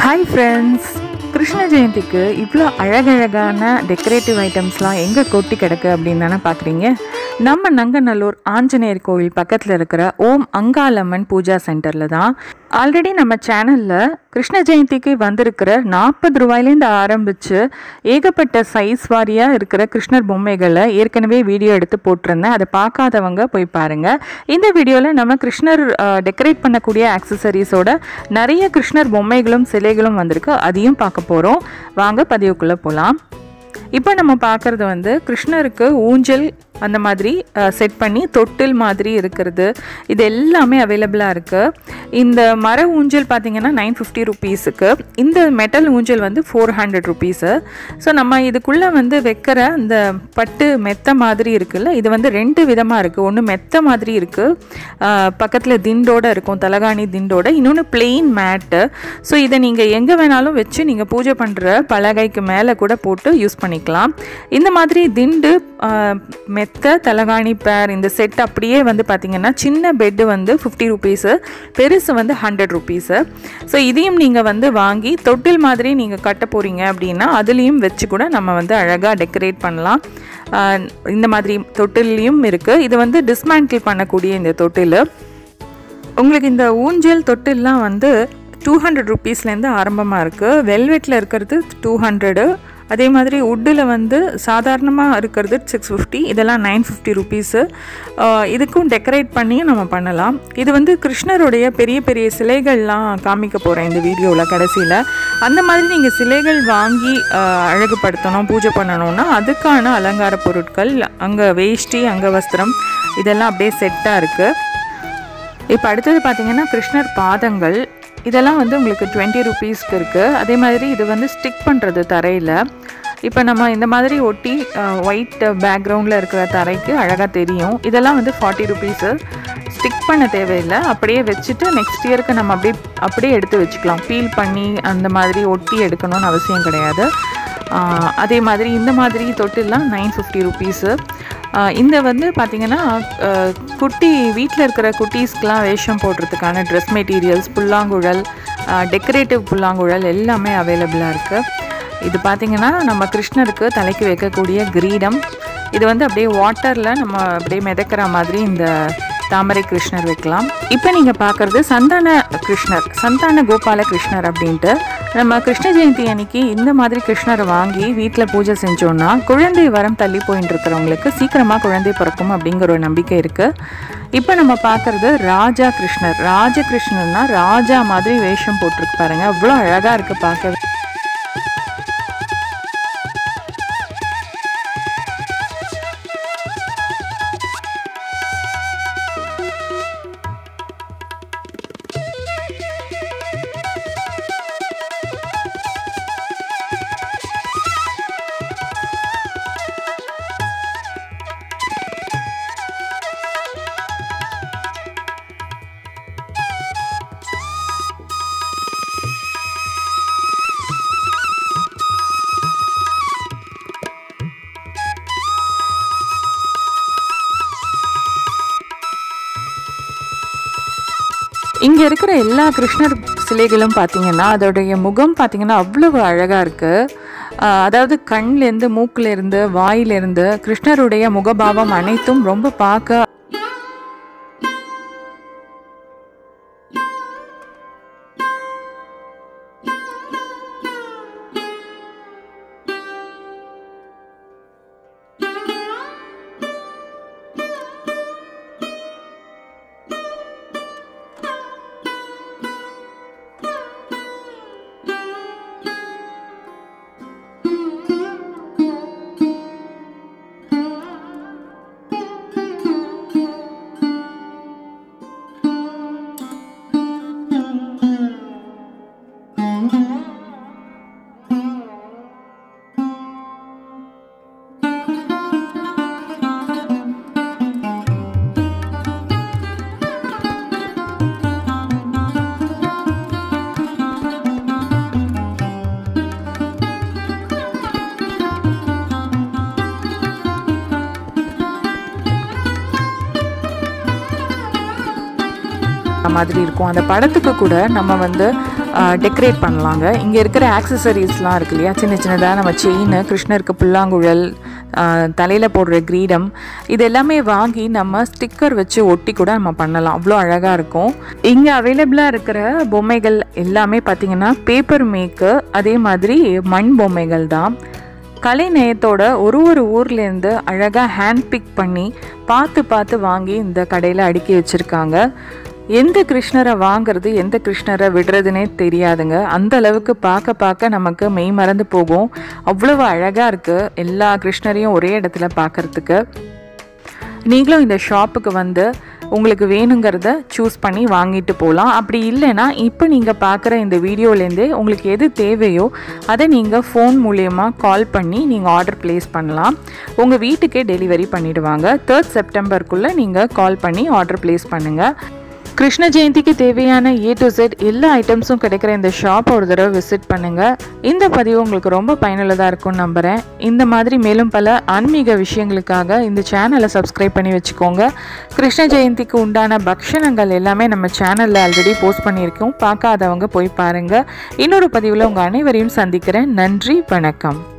hi friends Krishna ஜெயந்திக்கு இவ்வளோ அழகழகான decorative ஐட்டம்ஸ்லாம் எங்கே கொட்டி கிடக்கு அப்படின்னு தானே பார்க்குறீங்க நம்ம நங்கநல்லூர் ஆஞ்சநேயர் கோவில் பக்கத்தில் இருக்கிற ஓம் அங்காளம்மன் பூஜா சென்டரில் தான் ஆல்ரெடி நம்ம சேனலில் கிருஷ்ண ஜெயந்திக்கு வந்திருக்கிற நாற்பது ரூபாயிலேருந்து ஆரம்பித்து ஏகப்பட்ட சைஸ் வாரியாக இருக்கிற கிருஷ்ணர் பொம்மைகளை ஏற்கனவே வீடியோ எடுத்து போட்டிருந்தேன் அதை பார்க்காதவங்க போய் பாருங்கள் இந்த வீடியோவில் நம்ம கிருஷ்ணர் டெக்கரேட் பண்ணக்கூடிய ஆக்சசரிஸோட நிறைய கிருஷ்ணர் பொம்மைகளும் சிலைகளும் வந்திருக்கு அதையும் பார்க்க போகிறோம் வாங்க பதிவுக்குள்ளே போகலாம் இப்போ நம்ம பார்க்குறது வந்து கிருஷ்ணருக்கு ஊஞ்சல் அந்த மாதிரி செட் பண்ணி தொட்டில் மாதிரி இருக்கிறது இது எல்லாமே அவைலபிளாக இருக்குது இந்த மர ஊஞ்சல் பார்த்தீங்கன்னா நைன் ஃபிஃப்டி ருபீஸுக்கு இந்த மெட்டல் ஊஞ்சல் வந்து ஃபோர் ஹண்ட்ரட் ருபீஸு ஸோ நம்ம இதுக்குள்ளே வந்து வைக்கிற இந்த பட்டு மெத்த மாதிரி இருக்குல்ல இது வந்து ரெண்டு விதமாக இருக்குது ஒன்று மெத்த மாதிரி இருக்குது பக்கத்தில் திண்டோட இருக்கும் தலகாணி திண்டோட இன்னொன்று பிளெயின் மேட்டு ஸோ இதை நீங்கள் எங்கே வேணாலும் வச்சு நீங்கள் பூஜை பண்ணுற பலகைக்கு மேலே கூட போட்டு யூஸ் பண்ணிக்கலாம் இந்த மாதிரி திண்டு மெத்த தலகாணி பேர் இந்த செட் அப்படியே வந்து பார்த்திங்கன்னா சின்ன பெட்டு வந்து ஃபிஃப்டி ருபீஸு பெருசு வந்து ஹண்ட்ரட் ருபீஸு ஸோ இதையும் நீங்கள் வந்து வாங்கி தொட்டில் மாதிரி நீங்கள் கட்ட போகிறீங்க அப்படின்னா அதுலேயும் வச்சு கூட நம்ம வந்து அழகாக டெக்கரேட் பண்ணலாம் இந்த மாதிரி தொட்டிலையும் இருக்குது இது வந்து டிஸ்மேண்டில் பண்ணக்கூடிய இந்த தொட்டில் உங்களுக்கு இந்த ஊஞ்சல் தொட்டில்லாம் வந்து டூ ஹண்ட்ரட் ருபீஸ்லேருந்து ஆரம்பமாக இருக்குது வெல்வெட்டில் இருக்கிறது டூ ஹண்ட்ரடு அதே மாதிரி உட்டில் வந்து சாதாரணமாக இருக்கிறது சிக்ஸ் ஃபிஃப்டி இதெல்லாம் நைன் ஃபிஃப்டி ருபீஸு இதுக்கும் டெக்கரேட் பண்ணியும் நம்ம பண்ணலாம் இது வந்து கிருஷ்ணருடைய பெரிய பெரிய சிலைகள்லாம் காமிக்க போகிறேன் இந்த வீடியோவில் கடைசியில் அந்த மாதிரி நீங்கள் சிலைகள் வாங்கி அழகுபடுத்தணும் பூஜை பண்ணணும்னா அதுக்கான அலங்கார பொருட்கள் அங்கே வேஷ்டி அங்கே வஸ்திரம் இதெல்லாம் அப்படியே செட்டாக இருக்குது இப்போ அடுத்தது பார்த்திங்கன்னா கிருஷ்ணர் பாதங்கள் இதெல்லாம் வந்து உங்களுக்கு டுவெண்ட்டி ருபீஸ்க்கு இருக்குது அதே மாதிரி இது வந்து ஸ்டிக் பண்ணுறது தரையில் இப்போ நம்ம இந்த மாதிரி ஒட்டி ஒயிட் பேக்ரவுண்டில் இருக்கிற தரைக்கு அழகாக தெரியும் இதெல்லாம் வந்து ஃபார்ட்டி ருபீஸு ஸ்டிக் பண்ண தேவையில்லை அப்படியே வச்சுட்டு நெக்ஸ்ட் இயருக்கு நம்ம அப்படியே அப்படியே எடுத்து வச்சுக்கலாம் பீல் பண்ணி அந்த மாதிரி ஒட்டி எடுக்கணும்னு அவசியம் கிடையாது அதே மாதிரி இந்த மாதிரி தொட்டில்லாம் நைன் ஃபிஃப்டி ருபீஸு இந்த வந்து பார்த்திங்கன்னா குட்டி வீட்டில் இருக்கிற குட்டீஸ்க்கெலாம் வேஷம் போடுறதுக்கான ட்ரெஸ் மெட்டீரியல்ஸ் புல்லாங்குழல் டெக்கரேட்டிவ் புல்லாங்குழல் எல்லாமே அவைலபிளாக இருக்குது இது பார்த்திங்கன்னா நம்ம கிருஷ்ணருக்கு தலைக்கு வைக்கக்கூடிய கிரீடம் இது வந்து அப்படியே வாட்டரில் நம்ம அப்படியே மிதக்கிற மாதிரி இந்த தாமரை கிருஷ்ணர் வைக்கலாம் இப்போ நீங்கள் பார்க்குறது சந்தான கிருஷ்ணர் சந்தான கோபால கிருஷ்ணர் அப்படின்ட்டு நம்ம கிருஷ்ண ஜெயந்தி அன்னைக்கு இந்த மாதிரி கிருஷ்ணரை வாங்கி வீட்டில் பூஜை செஞ்சோன்னா குழந்தை வரம் தள்ளி போயிட்டு இருக்கிறவங்களுக்கு சீக்கிரமாக குழந்தை பிறக்கும் அப்படிங்கிற ஒரு நம்பிக்கை இருக்குது இப்போ நம்ம பார்க்குறது ராஜா கிருஷ்ணர் ராஜ கிருஷ்ணர்னா ராஜா மாதிரி வேஷம் போட்டிருக்கு பாருங்க அவ்வளோ அழகாக இருக்குது பார்க்க இங்கே இருக்கிற எல்லா கிருஷ்ணர் சிலைகளும் பார்த்தீங்கன்னா அதோடைய முகம் பார்த்தீங்கன்னா அவ்வளவு அழகாக இருக்குது அதாவது கண்லேருந்து மூக்கிலேருந்து வாயிலிருந்து கிருஷ்ணருடைய முகபாவம் அனைத்தும் ரொம்ப பார்க்க மாதிரி இருக்கும் அந்த படத்துக்கு கூட நம்ம வந்து டெக்கரேட் பண்ணலாங்க இங்கே இருக்கிற ஆக்சசரிஸ்லாம் இருக்கு இல்லையா சின்ன சின்னதாக நம்ம செயின் கிருஷ்ணருக்கு புல்லாங்குழல் தலையில் போடுற கிரீடம் இது எல்லாமே வாங்கி நம்ம ஸ்டிக்கர் வச்சு ஒட்டி கூட நம்ம பண்ணலாம் அவ்வளோ அழகாக இருக்கும் இங்கே அவைலபிளாக இருக்கிற பொம்மைகள் எல்லாமே பார்த்திங்கன்னா பேப்பர் மேக்கு அதே மாதிரி மண் பொம்மைகள் தான் கலை நயத்தோட ஒரு ஒரு ஊர்லேருந்து அழகாக ஹேண்ட் பிக் பண்ணி பார்த்து பார்த்து வாங்கி இந்த கடையில் அடுக்கி வச்சுருக்காங்க எந்த கிருஷ்ணரை வாங்குறது எந்த கிருஷ்ணரை விடுறதுனே தெரியாதுங்க அந்த அளவுக்கு பார்க்க பார்க்க நமக்கு மெய் மறந்து போகும் அவ்வளவு அழகாக இருக்குது எல்லா கிருஷ்ணரையும் ஒரே இடத்துல பார்க்கறதுக்கு நீங்களும் இந்த ஷாப்புக்கு வந்து உங்களுக்கு வேணுங்கிறத சூஸ் பண்ணி வாங்கிட்டு போகலாம் அப்படி இல்லைன்னா இப்போ நீங்கள் பார்க்குற இந்த வீடியோலேருந்தே உங்களுக்கு எது தேவையோ அதை நீங்கள் ஃபோன் மூலயமா கால் பண்ணி நீங்கள் ஆர்டர் ப்ளேஸ் பண்ணலாம் உங்கள் வீட்டுக்கே டெலிவரி பண்ணிவிடுவாங்க தேர்ட் செப்டம்பருக்குள்ளே நீங்கள் கால் பண்ணி ஆர்டர் ப்ளேஸ் பண்ணுங்கள் கிருஷ்ண ஜெயந்திக்கு தேவையான ஏ டு செட் எல்லா ஐட்டம்ஸும் கிடைக்கிற இந்த ஷாப் ஒரு தடவை விசிட் பண்ணுங்கள் இந்த பதிவு உங்களுக்கு ரொம்ப பயனுள்ளதாக இருக்கும்னு நம்புகிறேன் இந்த மாதிரி மேலும் பல ஆன்மீக விஷயங்களுக்காக இந்த சேனலை சப்ஸ்கிரைப் பண்ணி வச்சுக்கோங்க கிருஷ்ண ஜெயந்திக்கு உண்டான பக்ஷணங்கள் எல்லாமே நம்ம சேனலில் ஆல்ரெடி போஸ்ட் பண்ணியிருக்கோம் பார்க்காதவங்க போய் பாருங்கள் இன்னொரு பதிவில் உங்கள் அனைவரையும் சந்திக்கிறேன் நன்றி வணக்கம்